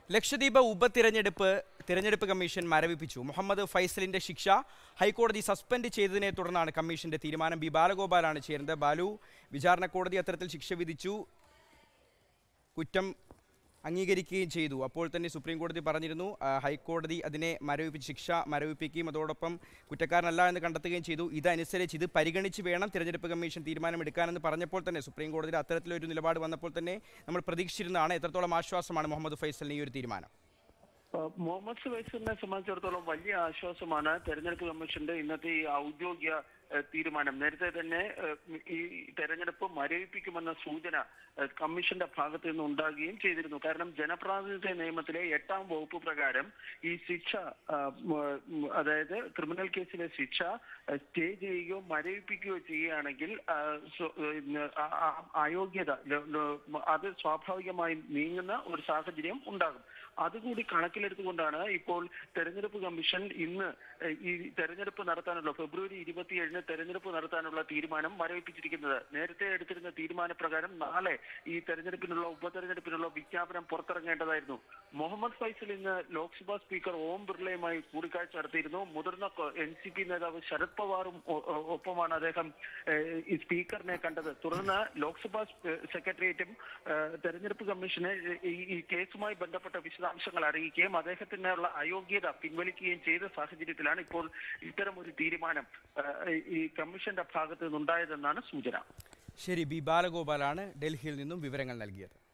ലക്ഷദ്വീപ് ഉപതിരഞ്ഞെടുപ്പ് തിരഞ്ഞെടുപ്പ് കമ്മീഷൻ മരവിപ്പിച്ചു മുഹമ്മദ് ഫൈസലിന്റെ ശിക്ഷ ഹൈക്കോടതി സസ്പെൻഡ് ചെയ്തതിനെ തുടർന്നാണ് കമ്മീഷന്റെ തീരുമാനം ബി ബാലഗോപാലാണ് ചേരുന്നത് ബാലു വിചാരണ കോടതി അത്തരത്തിൽ ശിക്ഷ വിധിച്ചു കുറ്റം അംഗീകരിക്കുകയും ചെയ്തു അപ്പോൾ തന്നെ സുപ്രീം കോടതി പറഞ്ഞിരുന്നു ആ, ഹൈക്കോടതി അതിനെ മരവിപ്പിച്ച് ശിക്ഷ മരവിപ്പിക്കുകയും അതോടൊപ്പം കുറ്റക്കാരനല്ല എന്ന് കണ്ടെത്തുകയും ചെയ്തു ഇതനുസരിച്ച് ഇത് പരിഗണിച്ച് വേണം തിരഞ്ഞെടുപ്പ് കമ്മീഷൻ തീരുമാനമെടുക്കാനെന്ന് പറഞ്ഞപ്പോൾ തന്നെ സുപ്രീം കോടതിയിൽ അത്തരത്തിലൊരു നിലപാട് വന്നപ്പോൾ തന്നെ നമ്മൾ പ്രതീക്ഷിച്ചിരുന്നതാണ് എത്രത്തോളം ആശ്വാസമാണ് മുഹമ്മദ് ഫൈസലിന് ഈ ഒരു തീരുമാനം ഏഹ് മുഹമ്മദ് ഫൈസലിനെ സംബന്ധിച്ചിടത്തോളം വലിയ ആശ്വാസമാണ് തെരഞ്ഞെടുപ്പ് കമ്മീഷന്റെ ഇന്നത്തെ ഈ ഔദ്യോഗിക ഏഹ് തീരുമാനം നേരത്തെ തന്നെ ഏഹ് ഈ തെരഞ്ഞെടുപ്പ് മരവിപ്പിക്കുമെന്ന സൂചന ഏഹ് കമ്മീഷന്റെ ഭാഗത്ത് നിന്ന് ഉണ്ടാകുകയും ചെയ്തിരുന്നു കാരണം ജനപ്രാതിനിധ്യ നിയമത്തിലെ എട്ടാം വകുപ്പ് പ്രകാരം ഈ ശിക്ഷ ആഹ് മ- മ- അതായത് ക്രിമിനൽ കേസിലെ ശിക്ഷ ഏഹ് സ്റ്റേ ചെയ്യുകയോ മരവിപ്പിക്കുകയോ ചെയ്യുകയാണെങ്കിൽ ആഹ് സ്വ- ഏഹ് ആ- ആ- അയോഗ്യത ല- ല- അത് സ്വാഭാവികമായും നീങ്ങുന്ന ഒരു സാഹചര്യം ഉണ്ടാകും അതുകൂടി കണക്കിലെടുത്തുകൊണ്ടാണ് ഇപ്പോൾ തെരഞ്ഞെടുപ്പ് കമ്മീഷൻ ഇന്ന് ഏഹ്, ഈ തെരഞ്ഞെടുപ്പ് നടത്താനുള്ള ഫെബ്രുവരി ഇരുപത്തിയേഴിന് തെരഞ്ഞെടുപ്പ് നടത്താനുള്ള തീരുമാനം മരവിപ്പിച്ചിരിക്കുന്നത് നേരത്തെ എടുത്തിരുന്ന തീരുമാനപ്രകാരം നാളെ ഈ തെരഞ്ഞെടുപ്പിനുള്ള ഉപതെരഞ്ഞെടുപ്പിനുള്ള വിജ്ഞാപനം പുറത്തിറങ്ങേണ്ടതായിരുന്നു മുഹമ്മദ് ഫൈസൽ ഇന്ന് ലോക്സഭാ സ്പീക്കർ ഓം ബിർളയുമായി കൂടിക്കാഴ്ച നടത്തിയിരുന്നു മുതിർന്ന എൻ സി പി നേതാവ് ശരത് പവാറും ഒ- ഒ- ഒപ്പമാണ് അദ്ദേഹം ഏഹ്, ഈ സ്പീക്കറിനെ കണ്ടത് തുടർന്ന് ലോക്സഭാ സ്- സെക്രട്ടേറിയറ്റും ഏഹ്, തെരഞ്ഞെടുപ്പ് കമ്മീഷനെ ഈ ഈ കേസുമായി ബന്ധപ്പെട്ട വിശദാംശങ്ങൾ അറിയിക്കുകയും അദ്ദേഹത്തിനുള്ള അയോഗ്യത പിൻവലിക്കുകയും ചെയ്ത സാഹചര്യത്തിലാണ് ഇപ്പോൾ ഇത്തരം ഒരു തീരുമാനം ഏഹ്, ഈ കമ്മീഷന്റെ ഭാഗത്ത് നിന്നുണ്ടായതെന്നാണ് സൂചന ശരി ബി ബാലഗോപാലാണ് ഡൽഹിയിൽ നിന്നും വിവരങ്ങൾ നൽകിയത്